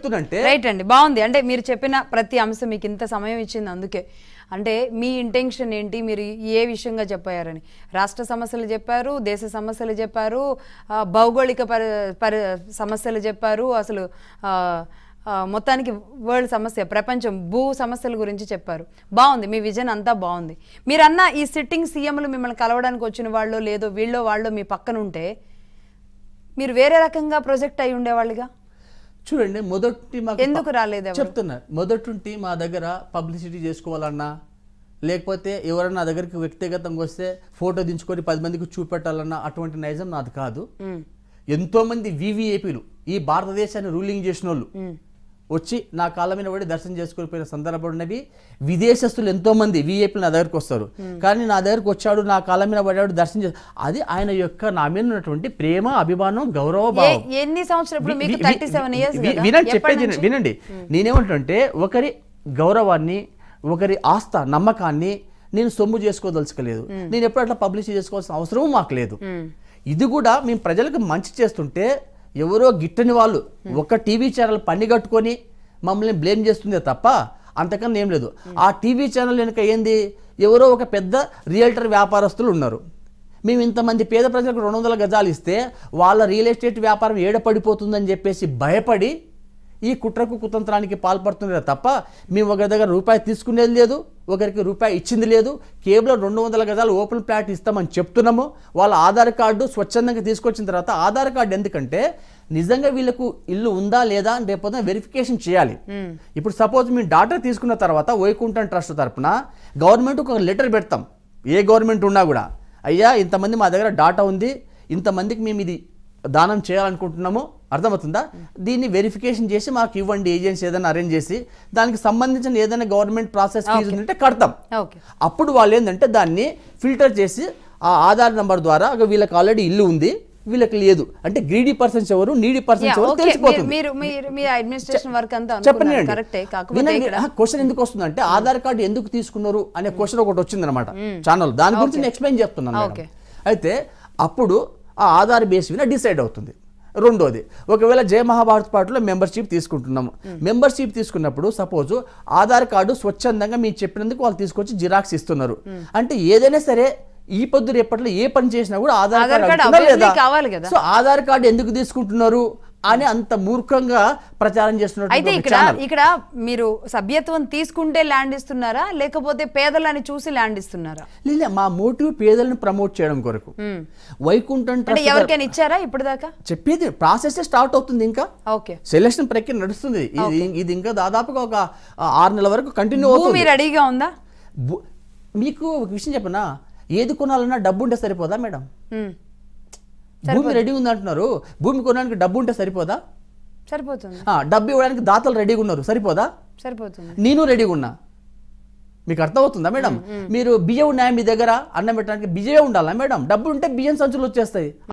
చెప్తున్నంటే right అండి బాగుంది అంటే మీరు చెప్పిన ప్రతి అంశం మీకు ఇంత సమయం ఇచ్చింది అందుకే అంటే మీ ఇంటెన్షన్ ఏంటి మీరు ఏ విషయంగా చెప్పారని రాష్ట్ర సమస్యలు చెప్పారు దేశ సమస్యలు చెప్పారు ఆ, భౌగోళిక పరి పరి సమస్యలు చెప్పారు అసలు ఆ, ఆ, మొత్తానికి వరల్డ్ సమస్య ప్రపంచం భూ సమస్యల గురించి చెప్పారు బాగుంది మీ విజన్ అంతా బాగుంది మీరన్న ఈ సిట్టింగ్ సీఎంలు మిమ్మల్ని కలవడానికి వచ్చిన వాళ్ళు లేదో వీళ్ళో వాళ్ళు మీ పక్కన ఉంటే మీరు వేరే రకంగా ప్రొజెక్ట్ అయి ఉండేవాళ్ళుగా చూడండి మొదటి మాకు ఎందుకు రాలేదు ఎవరు? చెప్తున్నా మొదటి మా దగ్గర పబ్లిసిటీ చేసుకోవాలన్నా లేకపోతే ఎవరైనా నా దగ్గరికి వ్యక్తిగతంగా వస్తే ఫోటో దించుకొని పది మందికి చూపెట్టాలన్నా అటువంటి నైజం నాది కాదు మ్, ఎంతో మంది వివిఐపీలు ఈ భారతదేశాన్ని రూలింగ్ చేసిన వాళ్ళు మ్. వచ్చి నా కాళ్ళ మీద పడి దర్శనం చేసుకొని పోయిన సందర్భాలు ఉన్నవి విదేశస్తులు ఎంతో మంది విఐపీలు నా దగ్గరకు వస్తారు కానీ నా దగ్గరకు వచ్చాడు నా కాళ్ళ మీద పడ్డాడు దర్శనం చేసి అది ఆయన యొక్క నా మీద ఉన్నటువంటి ప్రేమ అభిమానం గౌరవ ఏ- భావం ఎన్ని సంవత్సరాలు ఇప్పుడు మీకు వి- వి- థర్టీ సెవెన్ ఇయర్స్ వి- వినండి చెప్పేది వినండి. వినండి నేనేమంటుంటే ఒకరి గౌరవాన్ని ఒకరి ఆస్థ నమ్మకాన్ని నేను సొమ్ము చేసుకోదలుచుకోలేదు నేను ఎప్పుడు అట్లా పబ్లిష్ చేసుకోవాల్సిన అవసరం మాకు లేదు ఇది కూడా మేము ప్రజలకు మంచి చేస్తుంటే ఎవరో గిట్టని వాళ్ళు ఒక టీవీ ఛానల్ పని కట్టుకొని మమ్మల్ని బ్లేమ్ చేస్తుందే తప్ప అంతకన్నా ఏం లేదు ఆ టీవీ ఛానల్ వెనుక ఏంది ఎవరో ఒక పెద్ద రియల్టర్ వ్యాపారస్తులు ఉన్నారు మేము ఇంతమంది పేద ప్రజలకు రెండు వందల గజాలు ఇస్తే వాళ్ళ రియల్ ఎస్టేట్ వ్యాపారం ఏడపడిపోతుందని చెప్పేసి భయపడి ఈ కుట్రకు కుతంత్రానికి పాల్పడుతున్నారు తప్ప మేము ఒకరి దగ్గర రూపాయి తీసుకునేది లేదు ఒకరికి రూపాయి ఇచ్చింది లేదు కేవలం రెండు వందల గజాలు ఓపెన్ ప్లాట్ ఇస్తామని చెప్తున్నాము వాళ్ళ ఆధార్ కార్డు స్వచ్ఛందంగా తీసుకొచ్చిన తర్వాత ఆధార్ కార్డు ఎందుకంటే నిజంగా వీళ్ళకు ఇల్లు ఉందా లేదా అని రేపొద్దున వెరిఫికేషన్ చేయాలి ఇప్పుడు సపోజ్ మేము డాటా తీసుకున్న తర్వాత వైకుంఠం ట్రస్ట్ తరపున గవర్నమెంట్ ఒక లెటర్ పెడతాం ఏ గవర్నమెంట్ ఉన్నా కూడా అయ్యా ఇంతమంది మా దగ్గర డాటా ఉంది ఇంతమందికి మేము ఇది దానం చేయాలనుకుంటున్నాము అర్థమవుతుందా దీన్ని వెరిఫికేషన్ చేసి మాకు ఇవ్వండి ఏజెన్సీ ఏదైనా అరేంజ్ చేసి దానికి సంబంధించిన ఏదైనా గవర్నమెంట్ ప్రాసెస్ ఫీజు ఉంటే కడతాం ఓకే అప్పుడు వాళ్ళు ఏంటంటే దాన్ని ఫిల్టర్ చేసి ఆ ఆధార్ నంబర్ ద్వారా అగ వీళ్ళకి ఆల్రెడీ ఇల్లు ఉంది వీళ్ళకి లేదు అంటే గ్రీడీ పర్సన్స్ ఎవరు నీడీ పర్సన్స్ Yeah, ఎవరు okay. తెలిసిపోతుంది మీరు మీరు మీ అడ్మినిస్ట్రేషన్ వర్క్ అంతా చెప్పండి అనుకున్నారు కరెక్టే కాకపోతే వినండి ఇక్కడ క్వశ్చన్ ఎందుకు వస్తుందంటే ఆధార్ కార్డు ఎందుకు తీసుకున్నారు అనే క్వశ్చన్ ఒకటి వచ్చింది అనమాట ఛానల్ దాని గురించి నేను ఎక్స్ప్లెయిన్ చెప్తున్నాను మేడం. Okay. అయితే అప్పుడు ఆ ఆధార్ బేస్ మీద డిసైడ్ అవుతుంది రెండోది ఒకవేళ జయ మహాభారత్ పార్టీలో మెంబర్షిప్ తీసుకుంటున్నాము మెంబర్షిప్ తీసుకున్నప్పుడు సపోజ్ ఆధార్ కార్డు స్వచ్ఛందంగా మీరు చెప్పినందుకు వాళ్ళు తీసుకొచ్చి జిరాక్స్ ఇస్తున్నారు అంటే ఏదైనా సరే ఈ పొద్దు రేపట్లో ఏ పని చేసినా కూడా ఆధార్ ఆధార్ కార్డు కార్డు అడుగుతున్నా obviously లేదా? కావాలి కదా. సో ఆధార్ కార్డు ఎందుకు తీసుకుంటున్నారు అని అంత మూర్ఖంగా ప్రచారం అయితే చేస్తున్నటువంటి ఒక ఇక్కడ ఛానల్. ఇక్కడ మీరు సభ్యత్వం తీసుకుంటే ల్యాండ్ ఇస్తున్నారా లేకపోతే పేదలని చూసి ల్యాండ్ ఇస్తున్నారా లేలే మా మోటివ్ పేదలను ప్రమోట్ చేయడం కొరకు మ్మ్. వైకుంఠం అంటే ట్రస్ట్ ఎవరికైనా ఇచ్చారా ఇప్పటిదాకా చెప్పేది ప్రాసెస్ స్టార్ట్ అవుతుంది ఇంకా ఓకే సెలక్షన్ ప్రక్రియ నడుస్తుంది ఇది ఇది ఇంకా దాదాపుగా ఒక ఆ, ఆరు నెలల వరకు కంటిన్యూ భూమి అవుతుంది రెడీగా ఉందా బు- మీకు ఒక విషయం చెప్పనా ఏది కొనాలన్నా డబ్బు ఉంటే సరిపోదా మేడం మ్మ్. భూమి రెడీ ఉంది అంటున్నారు భూమి కొనడానికి డబ్బు ఉంటే సరిపోదా సరిపోతుంది ఆ, డబ్బు ఇవ్వడానికి దాతలు రెడీగా ఉన్నారు సరిపోదా సరిపోతుంది నేను రెడీగా ఉన్నా మీకు అర్థమవుతుందా మేడం మీరు బియ్యం ఉన్నాయా మీ దగ్గర అన్నం పెట్టడానికి బియ్యం ఉండాలా మేడం డబ్బు ఉంటే బియ్యం సంచులు వచ్చేస్తాయి